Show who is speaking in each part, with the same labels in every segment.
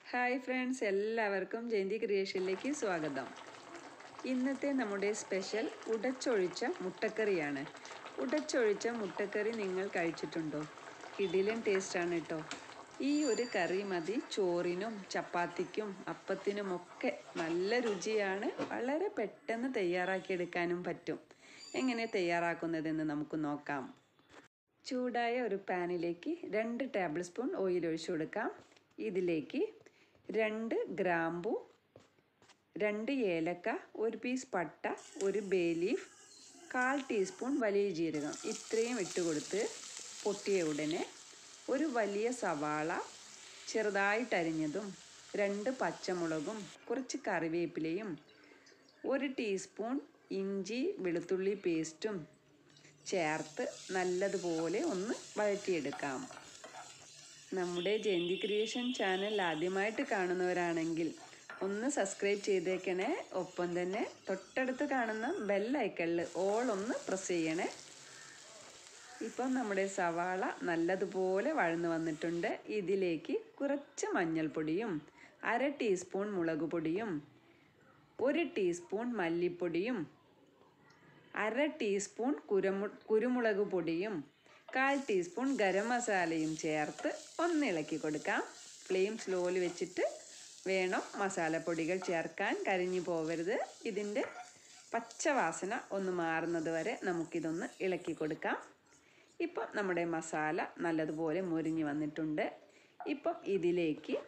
Speaker 1: hi friends എല്ലാവർക്കും ജയന്തി ക്രിയേഷനിലേക്ക് സ്വാഗതം ഇന്നത്തെ നമ്മുടെ സ്പെഷ്യൽ ഉടച്ചൊഴിച്ച മുട്ടക്കറിയാണ് ഉടച്ചൊഴിച്ച മുട്ടക്കറി നിങ്ങൾ കഴിച്ചിട്ടുണ്ടോ കിടിലൻ ടേസ്റ്റാണ് കേട്ടോ ഈ ഒരു കറി മതി ചോറിനും ചപ്പാത്തിക്കും അപ്പത്തിനുമൊക്കെ നല്ല രുചിയാണ് വളരെ പെട്ടെന്ന് തയ്യാറാക്കിയെടുക്കാനും പറ്റും എങ്ങനെ തയ്യാറാക്കുന്നതെന്ന് നമുക്ക് നോക്കാം ചൂടായ ഒരു പാനിലേക്ക് രണ്ട് ടേബിൾ സ്പൂൺ ഓയിൽ ഒഴിച്ചു കൊടുക്കാം ഇതിലേക്ക് രണ്ട് ഗ്രാമ്പു രണ്ട് ഏലക്ക ഒരു പീസ് പട്ട ഒരു ബേ ലീഫ് കാൽ ടീസ്പൂൺ വലിയ ജീരകം ഇത്രയും ഇട്ട് കൊടുത്ത് പൊട്ടിയ ഉടനെ ഒരു വലിയ സവാള ചെറുതായിട്ടരിഞ്ഞതും രണ്ട് പച്ചമുളകും കുറച്ച് കറിവേപ്പിലയും ഒരു ടീസ്പൂൺ ഇഞ്ചി വെളുത്തുള്ളി പേസ്റ്റും ചേർത്ത് നല്ലതുപോലെ ഒന്ന് വഴറ്റിയെടുക്കാം നമ്മുടെ ജയന്തി ക്രിയേഷൻ ചാനൽ ആദ്യമായിട്ട് കാണുന്നവരാണെങ്കിൽ ഒന്ന് സബ്സ്ക്രൈബ് ചെയ്തേക്കണേ ഒപ്പം തന്നെ തൊട്ടടുത്ത് കാണുന്ന ബെല്ലൈക്കണിൽ ഓൾ ഒന്ന് പ്രസ് ചെയ്യണേ ഇപ്പം നമ്മുടെ സവാള നല്ലതുപോലെ വഴന്നു വന്നിട്ടുണ്ട് ഇതിലേക്ക് കുറച്ച് മഞ്ഞൾപ്പൊടിയും അര ടീസ്പൂൺ മുളക് പൊടിയും ഒരു ടീസ്പൂൺ മല്ലിപ്പൊടിയും അര ടീസ്പൂൺ കുരുമു കുരുമുളക് പൊടിയും കാൽ ടീസ്പൂൺ ഗരം മസാലയും ചേർത്ത് ഒന്ന് ഇളക്കി കൊടുക്കാം ഫ്ലെയിം സ്ലോയിൽ വെച്ചിട്ട് വേണം മസാലപ്പൊടികൾ ചേർക്കാൻ കരിഞ്ഞു പോവരുത് ഇതിൻ്റെ പച്ചവാസന ഒന്ന് മാറുന്നത് വരെ നമുക്കിതൊന്ന് ഇളക്കി കൊടുക്കാം ഇപ്പം നമ്മുടെ മസാല നല്ലതുപോലെ മുരിഞ്ഞ് വന്നിട്ടുണ്ട് ഇപ്പം ഇതിലേക്ക്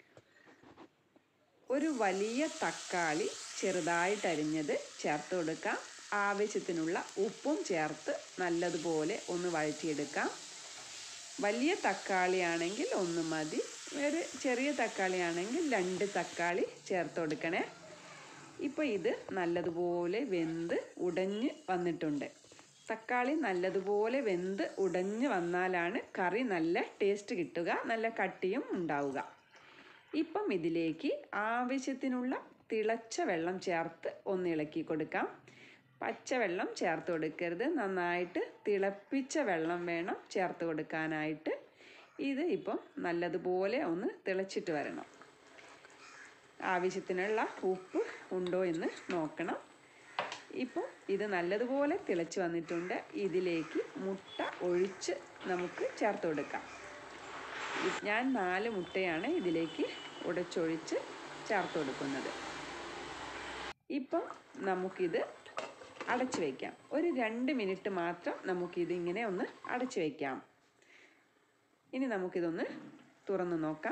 Speaker 1: ഒരു വലിയ തക്കാളി ചെറുതായിട്ടരിഞ്ഞത് ചേർത്ത് കൊടുക്കാം ആവശ്യത്തിനുള്ള ഉപ്പും ചേർത്ത് നല്ലതുപോലെ ഒന്ന് വഴറ്റിയെടുക്കാം വലിയ തക്കാളി ആണെങ്കിൽ ഒന്ന് മതി ഒരു ചെറിയ തക്കാളി ആണെങ്കിൽ രണ്ട് തക്കാളി ചേർത്ത് കൊടുക്കണേ ഇപ്പോൾ ഇത് നല്ലതുപോലെ വെന്ത് ഉടഞ്ഞ് വന്നിട്ടുണ്ട് തക്കാളി നല്ലതുപോലെ വെന്ത് ഉടഞ്ഞ് വന്നാലാണ് കറി നല്ല ടേസ്റ്റ് കിട്ടുക നല്ല കട്ടിയും ഉണ്ടാവുക ഇപ്പം ഇതിലേക്ക് ആവശ്യത്തിനുള്ള തിളച്ച വെള്ളം ചേർത്ത് ഒന്ന് ഇളക്കി കൊടുക്കാം പച്ചവെള്ളം ചേർത്ത് കൊടുക്കരുത് നന്നായിട്ട് തിളപ്പിച്ച വെള്ളം വേണം ചേർത്ത് കൊടുക്കാനായിട്ട് ഇത് ഇപ്പം നല്ലതുപോലെ ഒന്ന് തിളച്ചിട്ട് വരണം ആവശ്യത്തിനുള്ള ഉപ്പ് ഉണ്ടോ എന്ന് നോക്കണം ഇപ്പോൾ ഇത് നല്ലതുപോലെ തിളച്ച് വന്നിട്ടുണ്ട് ഇതിലേക്ക് മുട്ട ഒഴിച്ച് നമുക്ക് ചേർത്ത് കൊടുക്കാം ഞാൻ നാല് മുട്ടയാണ് ഇതിലേക്ക് ഉടച്ചൊഴിച്ച് ചേർത്ത് കൊടുക്കുന്നത് ഇപ്പം നമുക്കിത് അടച്ചു വയ്ക്കാം ഒരു രണ്ട് മിനിറ്റ് മാത്രം നമുക്കിത് ഇങ്ങനെ ഒന്ന് അടച്ചു വയ്ക്കാം ഇനി നമുക്കിതൊന്ന് തുറന്ന് നോക്കാം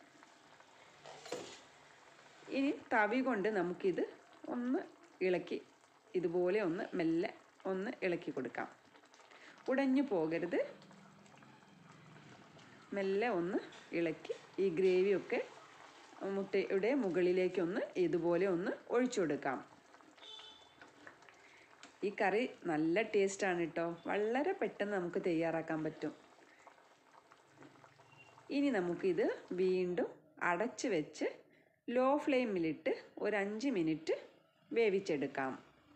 Speaker 1: ഇനി തവി കൊണ്ട് നമുക്കിത് ഒന്ന് ഇളക്കി ഇതുപോലെ ഒന്ന് മെല്ലെ ഒന്ന് ഇളക്കി കൊടുക്കാം ഉടഞ്ഞു പോകരുത് മെല്ലെ ഒന്ന് ഇളക്കി ഈ ഗ്രേവിയൊക്കെ മുട്ടയുടെ മുകളിലേക്കൊന്ന് ഇതുപോലെ ഒന്ന് ഒഴിച്ചു കൊടുക്കാം ഈ കറി നല്ല ടേസ്റ്റാണ് കേട്ടോ വളരെ പെട്ടെന്ന് നമുക്ക് തയ്യാറാക്കാൻ പറ്റും ഇനി നമുക്കിത് വീണ്ടും അടച്ച് വെച്ച് ലോ ഫ്ലെയിമിലിട്ട് ഒരു അഞ്ച് മിനിറ്റ് വേവിച്ചെടുക്കാം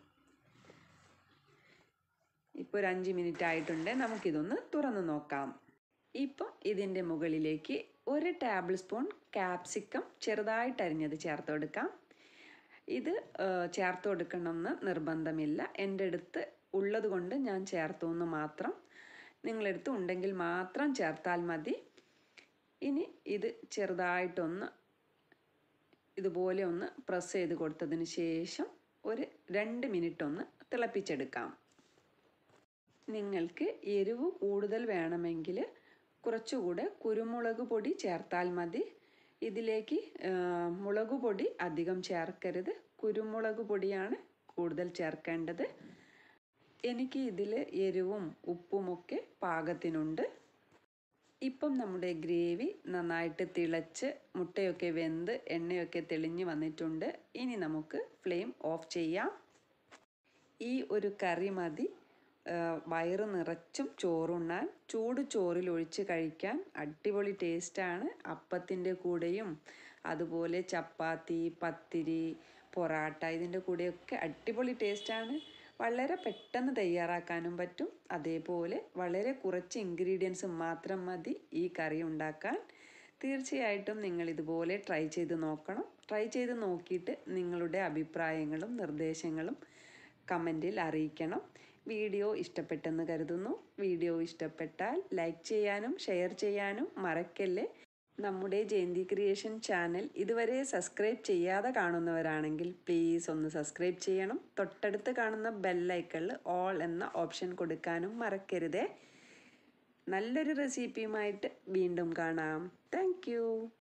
Speaker 1: ഇപ്പോൾ ഒരു അഞ്ച് മിനിറ്റ് ആയിട്ടുണ്ട് നമുക്കിതൊന്ന് തുറന്ന് നോക്കാം ഇപ്പം ഇതിൻ്റെ മുകളിലേക്ക് ഒരു ടേബിൾ സ്പൂൺ ക്യാപ്സിക്കം ചെറുതായിട്ടരിഞ്ഞത് ചേർത്ത് കൊടുക്കാം ഇത് ചേർത്ത് കൊടുക്കണമെന്ന് നിർബന്ധമില്ല എൻ്റെ അടുത്ത് ഉള്ളത് കൊണ്ട് ഞാൻ ചേർത്തു എന്ന് മാത്രം നിങ്ങളടുത്ത് ഉണ്ടെങ്കിൽ മാത്രം ചേർത്താൽ മതി ഇനി ഇത് ചെറുതായിട്ടൊന്ന് ഇതുപോലെ ഒന്ന് പ്രസ് ചെയ്ത് കൊടുത്തതിന് ശേഷം ഒരു രണ്ട് മിനിറ്റ് ഒന്ന് തിളപ്പിച്ചെടുക്കാം നിങ്ങൾക്ക് എരിവ് കൂടുതൽ വേണമെങ്കിൽ കുറച്ചുകൂടെ കുരുമുളക് പൊടി ചേർത്താൽ മതി ഇതിലേക്ക് മുളക് പൊടി അധികം ചേർക്കരുത് കുരുമുളക് പൊടിയാണ് കൂടുതൽ ചേർക്കേണ്ടത് എനിക്ക് ഇതിൽ എരിവും ഉപ്പുമൊക്കെ പാകത്തിനുണ്ട് ഇപ്പം നമ്മുടെ ഗ്രേവി നന്നായിട്ട് തിളച്ച് മുട്ടയൊക്കെ വെന്ത് എണ്ണയൊക്കെ തെളിഞ്ഞ് വന്നിട്ടുണ്ട് ഇനി നമുക്ക് ഫ്ലെയിം ഓഫ് ചെയ്യാം ഈ ഒരു കറി മതി വയറ് നിറച്ചും ചോറുണ്ണാൻ ചൂട് ചോറിൽ ഒഴിച്ച് കഴിക്കാൻ അടിപൊളി ടേസ്റ്റാണ് അപ്പത്തിൻ്റെ കൂടെയും അതുപോലെ ചപ്പാത്തി പത്തിരി പൊറാട്ട ഇതിൻ്റെ കൂടെയൊക്കെ അടിപൊളി ടേസ്റ്റാണ് വളരെ പെട്ടെന്ന് തയ്യാറാക്കാനും പറ്റും അതേപോലെ വളരെ കുറച്ച് ഇൻഗ്രീഡിയൻസ് മാത്രം മതി ഈ കറി ഉണ്ടാക്കാൻ തീർച്ചയായിട്ടും നിങ്ങൾ ഇതുപോലെ ട്രൈ ചെയ്ത് നോക്കണം ട്രൈ ചെയ്ത് നോക്കിയിട്ട് നിങ്ങളുടെ അഭിപ്രായങ്ങളും നിർദ്ദേശങ്ങളും കമൻറ്റിൽ അറിയിക്കണം വീഡിയോ ഇഷ്ടപ്പെട്ടെന്ന് കരുതുന്നു വീഡിയോ ഇഷ്ടപ്പെട്ടാൽ ലൈക്ക് ചെയ്യാനും ഷെയർ ചെയ്യാനും മറക്കല്ലേ നമ്മുടെ ജയന്തി ക്രിയേഷൻ ചാനൽ ഇതുവരെ സബ്സ്ക്രൈബ് ചെയ്യാതെ കാണുന്നവരാണെങ്കിൽ പ്ലീസ് ഒന്ന് സബ്സ്ക്രൈബ് ചെയ്യണം തൊട്ടടുത്ത് കാണുന്ന ബെല്ലൈക്കണിൽ ഓൾ എന്ന ഓപ്ഷൻ കൊടുക്കാനും മറക്കരുതേ നല്ലൊരു റെസിപ്പിയുമായിട്ട് വീണ്ടും കാണാം താങ്ക്